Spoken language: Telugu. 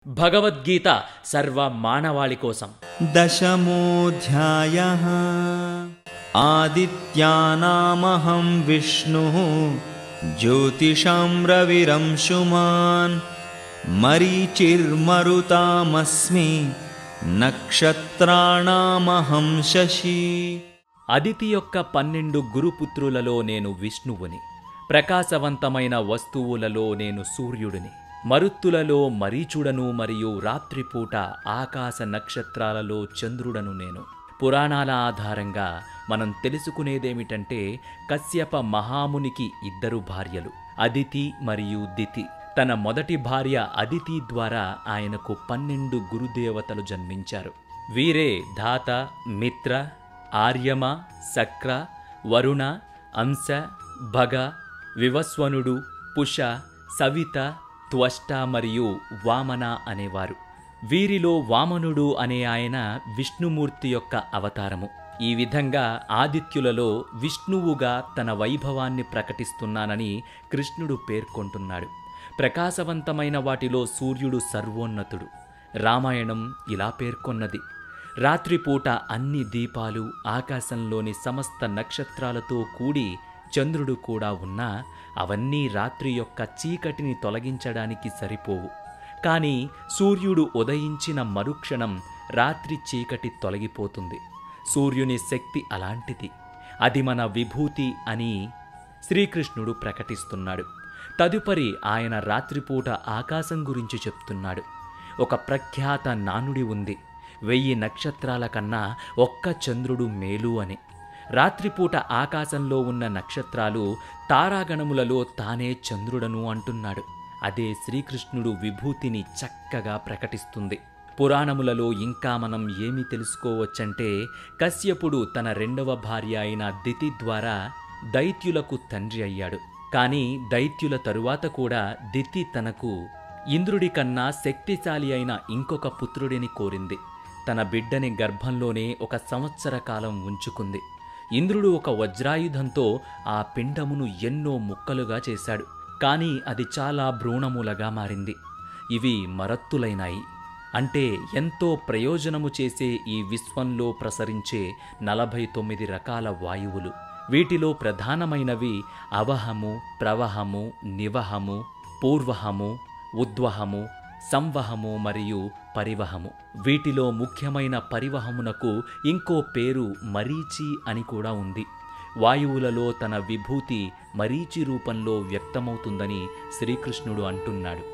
భగవద్గీత సర్వ మానవాళి కోసం दशमोऽध्यायः आदित्यानामहं विष्णुः ज्योतिषां रविरंशुमान् मरीचिर्मरुतामस्मि नक्षत्राणामहं शशि అదితి యొక్క పన్నెండు గురుపుత్రులలో నేను విష్ణువుని ప్రకాశవంతమైన వస్తువులలో నేను సూర్యుడిని మరుత్తులలో మరీచుడను మరియు రాత్రిపూట ఆకాశ నక్షత్రాలలో చంద్రుడను నేను పురాణాల ఆధారంగా మనం తెలుసుకునేదేమిటంటే కశ్యప మహామునికి ఇద్దరు భార్యలు అదితి మరియు దితి తన మొదటి భార్య అదితి ద్వారా ఆయనకు పన్నెండు గురుదేవతలు జన్మించారు వీరే ధాత మిత్ర ఆర్యమ శక్ర వరుణ అంశ భగ వివస్వనుడు పుష సవిత త్వష్ట మరియు వామన అనేవారు వీరిలో వామనుడు అనే ఆయన విష్ణుమూర్తి యొక్క అవతారము ఈ విధంగా ఆదిత్యులలో విష్ణువుగా తన వైభవాన్ని ప్రకటిస్తున్నానని కృష్ణుడు పేర్కొంటున్నాడు ప్రకాశవంతమైన వాటిలో సూర్యుడు సర్వోన్నతుడు రామాయణం ఇలా పేర్కొన్నది రాత్రిపూట అన్ని దీపాలు ఆకాశంలోని సమస్త నక్షత్రాలతో కూడి చంద్రుడు కూడా ఉన్నా అవన్నీ రాత్రి యొక్క చీకటిని తొలగించడానికి సరిపోవు కానీ సూర్యుడు ఉదయించిన మరుక్షణం రాత్రి చీకటి తొలగిపోతుంది సూర్యుని శక్తి అలాంటిది అది మన విభూతి అని శ్రీకృష్ణుడు ప్రకటిస్తున్నాడు తదుపరి ఆయన రాత్రిపూట ఆకాశం గురించి చెప్తున్నాడు ఒక ప్రఖ్యాత నానుడి ఉంది వెయ్యి నక్షత్రాల కన్నా ఒక్క చంద్రుడు మేలు అని రాత్రిపూట ఆకాశంలో ఉన్న నక్షత్రాలు తారాగణములలో తానే చంద్రుడను అంటున్నాడు అదే శ్రీకృష్ణుడు విభూతిని చక్కగా ప్రకటిస్తుంది పురాణములలో ఇంకా మనం ఏమి తెలుసుకోవచ్చంటే కశ్యపుడు తన రెండవ భార్య అయిన దితి ద్వారా దైత్యులకు తండ్రి అయ్యాడు కానీ దైత్యుల తరువాత కూడా దితి తనకు ఇంద్రుడి కన్నా శక్తిశాలి అయిన ఇంకొక పుత్రుడిని కోరింది తన బిడ్డని గర్భంలోనే ఒక సంవత్సర కాలం ఉంచుకుంది ఇంద్రుడు ఒక వజ్రాయుధంతో ఆ పిండమును ఎన్నో ముక్కలుగా చేశాడు కానీ అది చాలా భ్రూణములగా మారింది ఇవి మరత్తులైనాయి అంటే ఎంతో ప్రయోజనము చేసే ఈ విశ్వంలో ప్రసరించే నలభై తొమ్మిది రకాల వాయువులు వీటిలో ప్రధానమైనవి అవహము ప్రవహము నివహము పూర్వహము ఉద్వహము సంవహము మరియు పరివహము వీటిలో ముఖ్యమైన పరివహమునకు ఇంకో పేరు మరీచి అని కూడా ఉంది వాయువులలో తన విభూతి మరీచి రూపంలో వ్యక్తమవుతుందని శ్రీకృష్ణుడు అంటున్నాడు